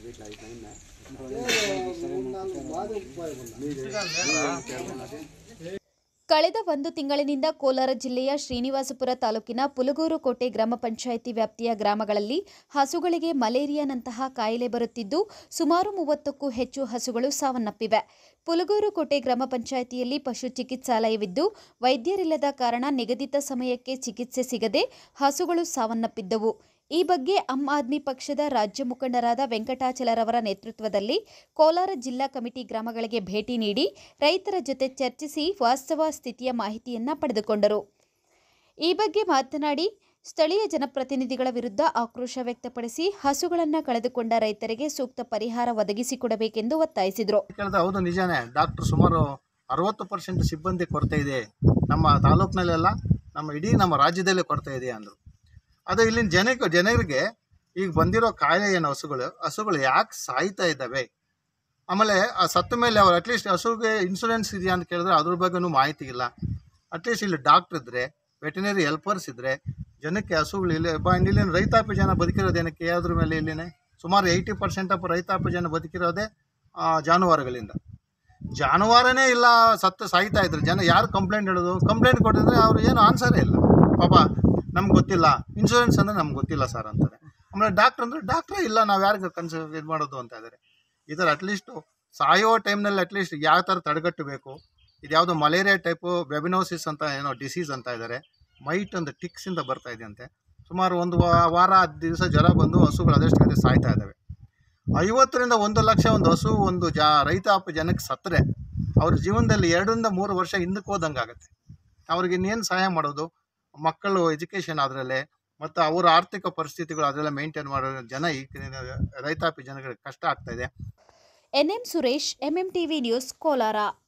ಕಳೆದ ಒಂದು ತಿಂಗಳಿನಿಂದ ಕೋಲಾರ ಜಿಲ್ಲೆಯ ಶ್ರೀನಿವಾಸಪುರ ತಾಲೂಕಿನ ಪುಲಗೂರು ಕೋಟೆ ಗ್ರಾಮ ಪಂಚಾಯಿತಿ ವ್ಯಾಪ್ತಿಯ ಗ್ರಾಮಗಳಲ್ಲಿ ಹಸುಗಳಿಗೆ ಮಲೇರಿಯಾನಂತಹ ಕಾಯಿಲೆ ಬರುತ್ತಿದ್ದು ಸುಮಾರು ಮೂವತ್ತಕ್ಕೂ ಹೆಚ್ಚು ಹಸುಗಳು ಸಾವನ್ನಪ್ಪಿವೆ ಪುಲಗೂರು ಕೋಟೆ ಗ್ರಾಮ ಪಂಚಾಯಿತಿಯಲ್ಲಿ ಪಶು ಚಿಕಿತ್ಸಾಲಯವಿದ್ದು ವೈದ್ಯರಿಲ್ಲದ ಕಾರಣ ನಿಗದಿತ ಸಮಯಕ್ಕೆ ಚಿಕಿತ್ಸೆ ಸಿಗದೆ ಹಸುಗಳು ಸಾವನ್ನಪ್ಪಿದ್ದವು ಈ ಬಗ್ಗೆ ಆಮ್ ಆದ್ಮಿ ಪಕ್ಷದ ರಾಜ್ಯ ಮುಖಂಡರಾದ ವೆಂಕಟಾಚಲರವರ ನೇತೃತ್ವದಲ್ಲಿ ಕೋಲಾರ ಜಿಲ್ಲಾ ಕಮಿಟಿ ಗ್ರಾಮಗಳಿಗೆ ಭೇಟಿ ನೀಡಿ ರೈತರ ಜೊತೆ ಚರ್ಚಿಸಿ ವಾಸ್ತವ ಸ್ಥಿತಿಯ ಮಾಹಿತಿಯನ್ನ ಪಡೆದುಕೊಂಡರು ಈ ಬಗ್ಗೆ ಮಾತನಾಡಿ ಸ್ಥಳೀಯ ಜನಪ್ರತಿನಿಧಿಗಳ ವಿರುದ್ಧ ಆಕ್ರೋಶ ವ್ಯಕ್ತಪಡಿಸಿ ಹಸುಗಳನ್ನು ಕಳೆದುಕೊಂಡ ರೈತರಿಗೆ ಸೂಕ್ತ ಪರಿಹಾರ ಒದಗಿಸಿಕೊಡಬೇಕೆಂದು ಒತ್ತಾಯಿಸಿದರು ಕೇಳಿದ್ರೆ ಹೌದು ನಿಜಾನೇ ಡಾಕ್ಟರ್ ಸುಮಾರು ಅರವತ್ತು ಪರ್ಸೆಂಟ್ ಸಿಬ್ಬಂದಿ ಕೊರತೆ ಇದೆ ನಮ್ಮ ತಾಲೂಕಿನಲ್ಲೆಲ್ಲ ನಮ್ಮ ಇಡೀ ನಮ್ಮ ರಾಜ್ಯದಲ್ಲೇ ಕೊರತೆ ಇದೆ ಅಂದರು ಅದು ಇಲ್ಲಿನ ಜನಕ್ಕೆ ಜನರಿಗೆ ಈಗ ಬಂದಿರೋ ಕಾಯಿಲೆ ಏನು ಹಸುಗಳು ಹಸುಗಳು ಯಾಕೆ ಸಾಯ್ತಾ ಇದ್ದಾವೆ ಆಮೇಲೆ ಆ ಸತ್ತ ಮೇಲೆ ಅವ್ರು ಅಟ್ಲೀಸ್ಟ್ ಹಸುಗೆ ಇನ್ಶೂರೆನ್ಸ್ ಇದೆಯಾ ಅಂತ ಕೇಳಿದ್ರೆ ಅದ್ರ ಬಗ್ಗೆನೂ ಮಾಹಿತಿ ಇಲ್ಲ ಅಟ್ಲೀಸ್ಟ್ ಇಲ್ಲಿ ಡಾಕ್ಟ್ರ್ ಇದ್ದರೆ ವೆಟನರಿ ಹೆಲ್ಪರ್ಸ್ ಇದ್ದರೆ ಜನಕ್ಕೆ ಹಸುಗಳು ಇಲ್ಲಿ ಬ ಇಲ್ಲಿನ ರೈತಾಪಿ ಜನ ಬದುಕಿರೋದೇನಕ್ಕೆ ಯಾವ್ದ್ರ ಮೇಲೆ ಇಲ್ಲಿನೇ ಸುಮಾರು ಏಯ್ಟಿ ಪರ್ಸೆಂಟ್ ಆಫ್ ರೈತಾಪಿ ಜನ ಬದುಕಿರೋದೇ ಆ, ಜಾನುವಾರುಗಳಿಂದ ಜಾನುವಾರನೇ ಇಲ್ಲ ಸತ್ತು ಸಾಯ್ತಾ ಇದ್ರು ಜನ ಯಾರು ಕಂಪ್ಲೇಂಟ್ ಹೇಳೋದು ಕಂಪ್ಲೇಂಟ್ ಕೊಟ್ಟಿದ್ರೆ ಅವ್ರು ಏನು ಆನ್ಸರೇ ಇಲ್ಲ ಪಾಪ ನಮ್ಗೆ ಗೊತ್ತಿಲ್ಲ ಇನ್ಶೂರೆನ್ಸ್ ಅಂದರೆ ನಮ್ಗೆ ಗೊತ್ತಿಲ್ಲ ಸರ್ ಅಂತಾರೆ ಆಮೇಲೆ ಡಾಕ್ಟ್ರ್ ಅಂದರೆ ಡಾಕ್ಟ್ರೇ ಇಲ್ಲ ನಾವು ಯಾರಿಗೆ ಕನ್ಸ ಇದು ಮಾಡೋದು ಅಂತ ಇದ್ದಾರೆ ಈ ಥರ ಅಟ್ಲೀಸ್ಟು ಸಾಯೋ ಟೈಮ್ನಲ್ಲಿ ಅಟ್ಲೀಸ್ಟ್ ಯಾವ ಥರ ತಡೆಗಟ್ಟಬೇಕು ಇದು ಯಾವುದೋ ಮಲೇರಿಯಾ ಟೈಪು ವೆಬಿನೋಸಿಸ್ ಅಂತ ಏನೋ ಡಿಸೀಸ್ ಅಂತ ಇದ್ದಾರೆ ಮೈಟ್ ಒಂದು ಟಿಕ್ಸಿಂದ ಬರ್ತಾ ಇದೆ ಅಂತೆ ಸುಮಾರು ಒಂದು ವಾ- ವಾರ ಹತ್ತು ದಿವಸ ಜ್ವರ ಬಂದು ಹಸುಗಳು ಅದಷ್ಟು ಗತಿ ಸಾಯ್ತಾ ಇದ್ದಾವೆ ಐವತ್ತರಿಂದ ಒಂದು ಲಕ್ಷ ಒಂದು ಹಸು ಒಂದು ಜಾ ರೈತಾಪಿ ಜನಕ್ಕೆ ಸತ್ತರೆ ಅವ್ರ ಜೀವನದಲ್ಲಿ ಎರಡರಿಂದ ಮೂರು ವರ್ಷ ಹಿಂದಕ್ಕೆ ಹೋದಂಗೆ ಆಗುತ್ತೆ ಅವ್ರಿಗೆ ಇನ್ನೇನು ಸಹಾಯ ಮಾಡೋದು ಮಕ್ಕಳು ಎಜುಕೇಷನ್ ಅದರಲ್ಲೇ ಮತ್ತು ಅವರ ಆರ್ಥಿಕ ಪರಿಸ್ಥಿತಿಗಳು ಅದೆಲ್ಲ ಮೇಂಟೈನ್ ಮಾಡೋ ಜನ ಈ ರೈತಾಪಿ ಜನಗಳಿಗೆ ಕಷ್ಟ ಆಗ್ತಾ ಇದೆ N M Suresh M M TV news Kolar